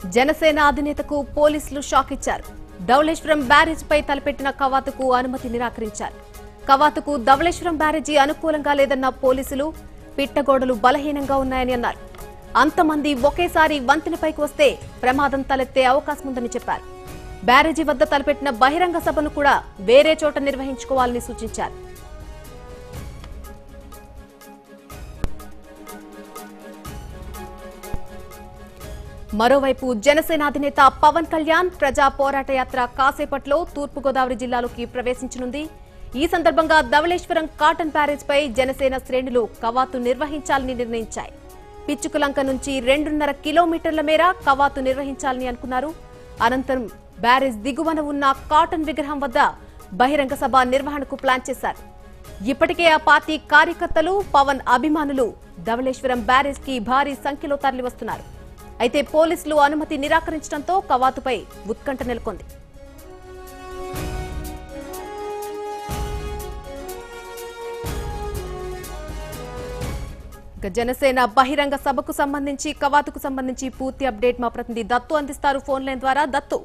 జనసేన అధినేతకు పోలీసులు షాక్ ఇచ్చారు ధవళేశ్వరం బ్యారేజ్ పై తలపెట్టిన కవాతుకు అనుమతి నిరాకరించారు కవాతుకు ధవళేశ్వరం బ్యారేజీ అనుకూలంగా లేదన్న పోలీసులు పిట్టగోడలు బలహీనంగా ఉన్నాయని అన్నారు అంతమంది ఒకేసారి వంతెనపైకి వస్తే ప్రమాదం తలెత్తే అవకాశం ఉందని చెప్పారు బ్యారేజీ వద్ద తలపెట్టిన బహిరంగ సభను కూడా వేరే చోట నిర్వహించుకోవాలని సూచించారు మరోవైపు జనసేన అధినేత పవన్ కళ్యాణ్ ప్రజా పోరాట యాత్ర కాసేపట్లో తూర్పుగోదావరి జిల్లాలోకి ప్రవేశించనుంది ఈ సందర్భంగా ధవళేశ్వరం కాటన్ బ్యారేజ్ పై జనసేన శ్రేణులు కవాతు నిర్వహించాలని నిర్ణయించాయి పిచ్చుకులంక నుంచి రెండున్నర కిలోమీటర్ల మేర కవాతు నిర్వహించాలని అనుకున్నారు అనంతరం బ్యారేజ్ దిగువన ఉన్న కాటన్ విగ్రహం వద్ద బహిరంగ సభ నిర్వహణకు ప్లాన్ చేశారు ఇప్పటికే ఆ పార్టీ కార్యకర్తలు పవన్ అభిమానులు ధవళేశ్వరం బ్యారేజ్ కి భారీ సంఖ్యలో తరలివస్తున్నారు అయితే పోలీసులు అనుమతి నిరాకరించడంతో కవాతుపై ఉత్కంఠ నెలకొంది ఇక జనసేన బహిరంగ సభకు సంబంధించి కవాతుకు సంబంధించి పూర్తి అప్డేట్ మా ప్రతినిధి దత్తు అందిస్తారు ఫోన్ లైన్ ద్వారా దత్తు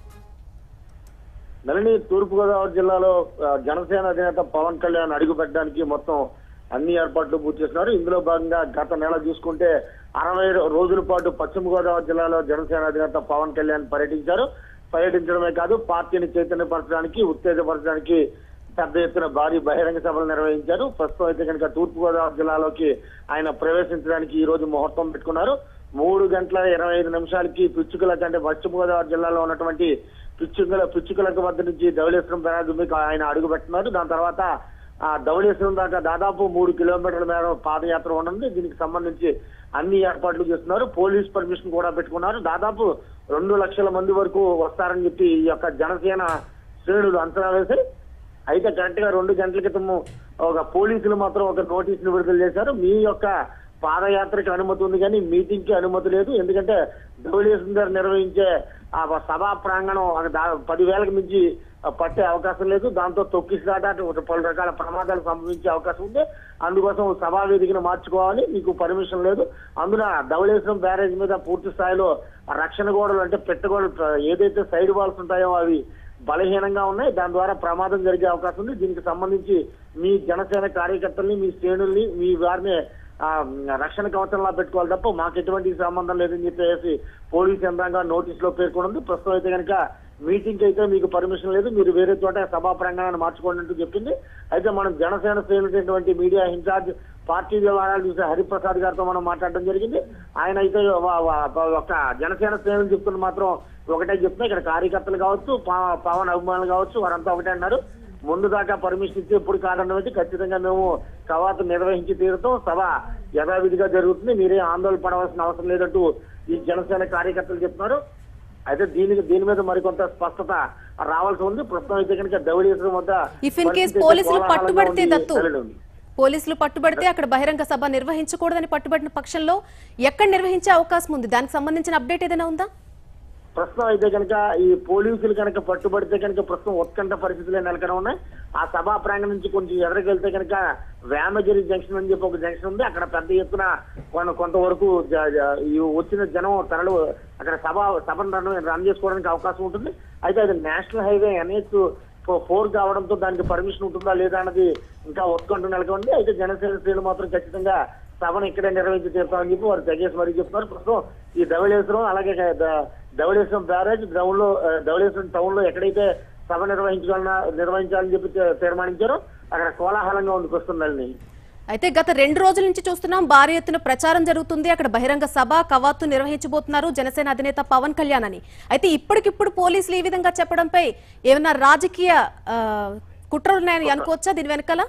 నలిని తూర్పుగోదావరి జిల్లాలో ఆ, జనసేన అధినేత పవన్ కళ్యాణ్ అడుగు పెట్టడానికి మొత్తం అన్ని ఏర్పాట్లు పూర్తి చేస్తున్నారు ఇందులో భాగంగా గత నెల చూసుకుంటే అరవై రోజుల పాటు పశ్చిమ గోదావరి జిల్లాలో జనసేన అధినేత పవన్ కళ్యాణ్ పర్యటించారు పర్యటించడమే కాదు పార్టీని చైతన్యపరచడానికి ఉత్తేజపరచడానికి పెద్ద ఎత్తున భారీ బహిరంగ సభలు నిర్వహించారు ప్రస్తుతం అయితే కనుక తూర్పుగోదావరి జిల్లాలోకి ఆయన ప్రవేశించడానికి ఈ రోజు ముహూర్తం పెట్టుకున్నారు మూడు గంటల ఇరవై ఐదు నిమిషాలకి పిచ్చుకలకు అంటే పశ్చిమ గోదావరి జిల్లాలో ఉన్నటువంటి పిచ్చుకల పిచ్చుకలకు వద్ద నుంచి ధవళేశ్వరం బ్యారేజ్ మీకు ఆయన అడుగు పెట్టున్నారు దాని తర్వాత ఆ ధవళేశ్వరం దాకా దాదాపు మూడు కిలోమీటర్ల మేర పాదయాత్ర ఉండనుంది దీనికి సంబంధించి అన్ని ఏర్పాట్లు చేస్తున్నారు పోలీస్ పర్మిషన్ కూడా పెట్టుకున్నారు దాదాపు రెండు లక్షల మంది వరకు వస్తారని చెప్పి ఈ యొక్క జనసేన శ్రేణులు అంచనా వేసి అయితే కరెక్ట్ గా రెండు గంటల క్రితం ఒక పోలీసులు మాత్రం ఒక నోటీసులు విడుదల చేశారు మీ యొక్క పాదయాత్రకి అనుమతి ఉంది కానీ మీటింగ్ కి అనుమతి లేదు ఎందుకంటే ధవళేశ్వరం గారు నిర్వహించే ఆ సభా ప్రాంగణం ఒక దా- పదివేలకు మించి పట్టే అవకాశం లేదు దాంతో తొక్కిసలాట అటు పలు రకాల ప్రమాదాలు సంభవించే అవకాశం ఉంది అందుకోసం సభా వేదికను మార్చుకోవాలి మీకు పర్మిషన్ లేదు అందున ధవళేశ్వరం బ్యారేజ్ మీద పూర్తి స్థాయిలో రక్షణ గోడలు అంటే పెట్టగోడలు ఏదైతే సైడ్ వాల్స్ ఉంటాయో అవి బలహీనంగా ఉన్నాయి దాని ద్వారా ప్రమాదం జరిగే అవకాశం ఉంది దీనికి సంబంధించి మీ జనసేన కార్యకర్తల్ని మీ శ్రేణుల్ని మీ వారిని ఆ, రక్షణ కవచంలా పెట్టుకోవాలి తప్ప మాకు ఎటువంటి సంబంధం లేదని చెప్పేసి పోలీస్ యంత్రాంగం నోటీస్ లో పేర్కొంది ప్రస్తుతం అయితే కనుక మీటింగ్ అయితే మీకు పర్మిషన్ లేదు మీరు వేరే చోట సభా ప్రాంగణాన్ని మార్చుకోండి అంటూ చెప్పింది అయితే మనం జనసేన శ్రేణులైనటువంటి మీడియా ఇన్ఛార్జ్ పార్టీ వ్యవహారాలు చూసే హరిప్రసాద్ గారితో మనం మాట్లాడడం జరిగింది ఆయన అయితే వా- వా- ఒక జనసేన శ్రేణులు చెప్తున్న మాత్రం ఒకటే చెప్తున్నా ఇక్కడ కార్యకర్తలు కావచ్చు పవ- పవన్ అభిమానులు కావచ్చు వారంతా ఒకటే అన్నారు ముందు దాకా పర్మిషన్ ఇచ్చి ఎప్పుడు కాదన్న అయితే ఖచ్చితంగా మేము కవాతు నిర్వహించి తీరుతాం సభ యథావిధిగా జరుగుతుంది మీరే ఆందోళన పడవలసిన అవసరం లేదంటూ ఈ జనసేన కార్యకర్తలు చెప్తున్నారు అయితే దీనికి దీని మీద మరికొంత స్పష్టత రావాల్సి ఉంది ప్రస్తుతం అయితే కనుక ధవళేశ్వరం వద్ద ఇఫ్ ఇన్ కేస్ పరిస్థితి అయితే పోలీసులు కోలాహలంగా పట్టుబడితే ఉంది. దత్తు నెలలు ఉంది. పోలీసులు పట్టుబడితే అక్కడ బహిరంగ సభ నిర్వహించకూడదని పట్టుబడిన పక్షంలో ఎక్కడ నిర్వహించే అవకాశం ఉంది దానికి సంబంధించిన అప్డేట్ ఏదైనా ఉందా ప్రస్తుతం అయితే కనుక ఈ పోలీసులు కనుక పట్టుబడితే కనుక ప్రస్తుతం ఉత్కంఠ పరిస్థితులే నెలకొని ఉన్నాయి ఆ సభా ప్రాంగణం నుంచి కొంచెం ఎదరికెళ్తే కనుక వేమగిరి జంక్షన్ అని చెప్పి ఒక జంక్షన్ ఉంది అక్కడ పెద్ద ఎత్తున కొన- కొంతవరకు జ- జ- ఈ వచ్చిన జనం తరలు అక్కడ సభ సభను రన్ రన్ చేసుకోవడానికి అవకాశం ఉంటుంది అయితే అది నేషనల్ హైవే ఎన్హెచ్ ఫోర్ కావడంతో దానికి పర్మిషన్ ఉంటుందా లేదా అన్నది ఇంకా ఉత్కంఠ నెలకొంది అయితే జనసేన శ్రేణులు మాత్రం ఖచ్చితంగా సభను ఇక్కడే నిర్వహించి తీరుతామని చెప్పి వారు తెగేసి మరీ చెప్తున్నారు ప్రస్తుతం ఈ ధవళేశ్వరం అలాగే ద- ధవళేశ్వరం బ్యారేజ్ టౌన్ లో ఆ, ధవళేశ్వరం టౌన్ లో ఎక్కడైతే సభ నిర్వహించాలన్నా నిర్వహించాలని చెప్పి తీ- తీర్మానించారో అక్కడ కోలాహలంగా ఉంది వస్తుందని అయితే గత రెండు రోజుల నుంచి చూస్తున్నాం భారీ ఎత్తున ప్రచారం జరుగుతుంది అక్కడ బహిరంగ సభ కవాతు నిర్వహించబోతున్నారు జనసేన అధినేత పవన్ కళ్యాణ్ అని అయితే ఇప్పటికిప్పుడు పోలీసులు ఈ విధంగా చెప్పడంపై ఏమైనా రాజకీయ ఆ, కుట్రలు ఉన్నాయని అనుకోవచ్చా దీని వెనకాల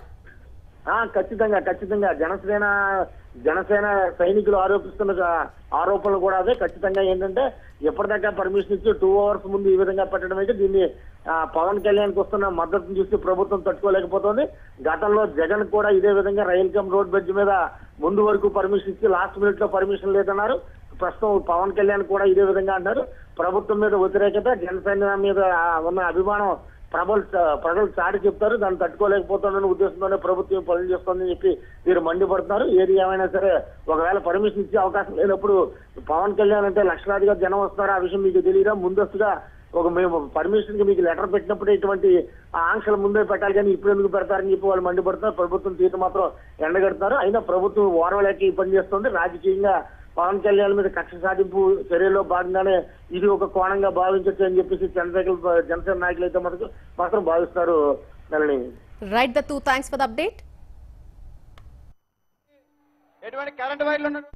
ఆ ఖచ్చితంగా ఖచ్చితంగా జనసేన జనసేన సైనికులు ఆరోపిస్తున్న జ- ఆరోపణలు కూడా అదే ఖచ్చితంగా ఏంటంటే ఎప్పటిదాకా పర్మిషన్ ఇచ్చి టూ అవర్స్ ముందు ఈ విధంగా పెట్టడం అయితే దీన్ని ఆ, పవన్ కళ్యాణ్కి వస్తున్న మద్దతును చూసి ప్రభుత్వం తట్టుకోలేకపోతుంది గతంలో జగన్ కూడా ఇదే విధంగా రైల్ కమ్ రోడ్ బ్రిడ్జ్ మీద ముందు వరకు పర్మిషన్ ఇచ్చి లాస్ట్ మినిట్ లో పర్మిషన్ లేదన్నారు ప్రస్తుతం పవన్ కళ్యాణ్ కూడా ఇదే విధంగా అంటారు ప్రభుత్వం మీద వ్యతిరేకత జనసేన మీద ఆ, ఉన్న అభిమానం ప్రబలు ప్రజలు చాటి చెప్తారు దాన్ని తట్టుకోలేకపోతానని ఉద్దేశంతోనే ప్రభుత్వం పనులు చేస్తోందని చెప్పి వీరు మండిపడుతున్నారు ఏది ఏమైనా సరే ఒకవేళ పర్మిషన్ ఇచ్చే అవకాశం లేనప్పుడు పవన్ కళ్యాణ్ అంటే లక్షలాదిగా జనం వస్తున్నారు ఆ విషయం మీకు తెలియదా ముందస్తుగా ఒక మేము పర్మిషన్ కి మీకు లెటర్ పెట్టినప్పుడు ఇటువంటి ఆంక్షలు ముందే పెట్టాలి కానీ ఇప్పుడు ఎందుకు పెడతారని చెప్పి వాళ్ళు మండిపడుతున్నారు ప్రభుత్వం తీరు మాత్రం ఎండగడుతున్నారు అయినా ప్రభుత్వం ఓర్వలేక ఈ పని చేస్తుంది రాజకీయంగా పవన్ కళ్యాణ్ మీద కక్ష సాధింపు చర్యలో భాగంగానే ఇది ఒక కోణంగా భావించవచ్చు అని చెప్పేసి జనసేన జనసేన నాయకులు అయితే మనకు మాత్రం భావిస్తారు నల్ని రైట్ దత్తు థ్యాంక్స్ ఫర్ ద అప్డేట్ ఎటువంటి కరెంట్ వైర్లు ఉన్నాయి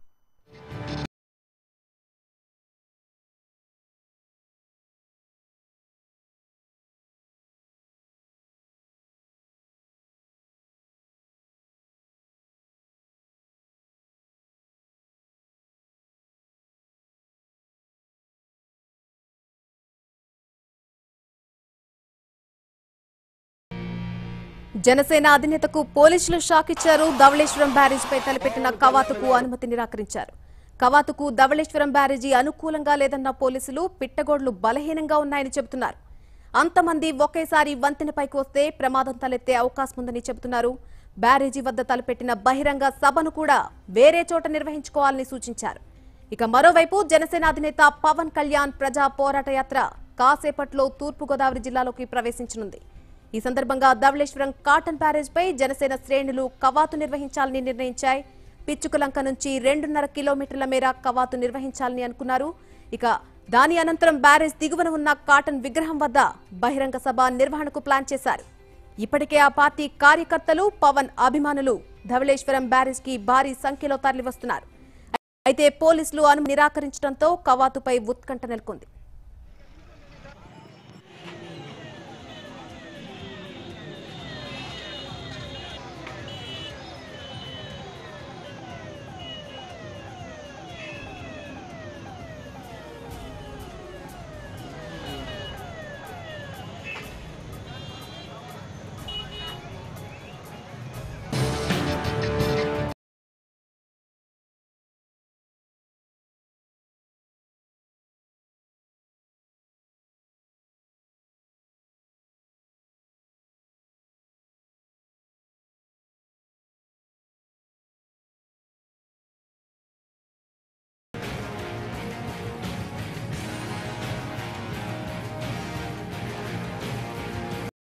జనసేన అధినేతకు పోలీసులు షాక్ ఇచ్చారు ధవళేశ్వరం బ్యారేజీపై తలపెట్టిన కవాతుకు అనుమతి నిరాకరించారు కవాతుకు ధవళేశ్వరం బ్యారేజీ అనుకూలంగా లేదన్న పోలీసులు పిట్టగోడ్లు బలహీనంగా ఉన్నాయని చెబుతున్నారు అంతమంది ఒకేసారి వంతెనపైకి వస్తే ప్రమాదం తలెత్తే అవకాశం ఉందని చెబుతున్నారు బ్యారేజీ వద్ద తలపెట్టిన బహిరంగ సభను కూడా వేరే చోట నిర్వహించుకోవాలని సూచించారు ఇక మరోవైపు జనసేన అధినేత పవన్ కళ్యాణ్ ప్రజా పోరాట యాత్ర కాసేపట్లో తూర్పుగోదావరి జిల్లాలోకి ప్రవేశించనుంది ఈ సందర్భంగా ధవళేశ్వరం కాటన్ బ్యారేజ్ పై జనసేన శ్రేణులు కవాతు నిర్వహించాలని నిర్ణయించాయి పిచ్చుకలంక నుంచి రెండున్నర కిలోమీటర్ల మేర కవాతు నిర్వహించాలని అనుకున్నారు ఇక దాని అనంతరం బ్యారేజ్ దిగువన ఉన్న కాటన్ విగ్రహం వద్ద బహిరంగ సభ నిర్వహణకు ప్లాన్ చేశారు ఇప్పటికే ఆ పార్టీ కార్యకర్తలు పవన్ అభిమానులు ధవళేశ్వరం బ్యారేజ్ కి భారీ సంఖ్యలో తరలివస్తున్నారు అయితే పోలీసులు అనుమతి నిరాకరించడంతో కవాతుపై ఉత్కంఠ నెలకొంది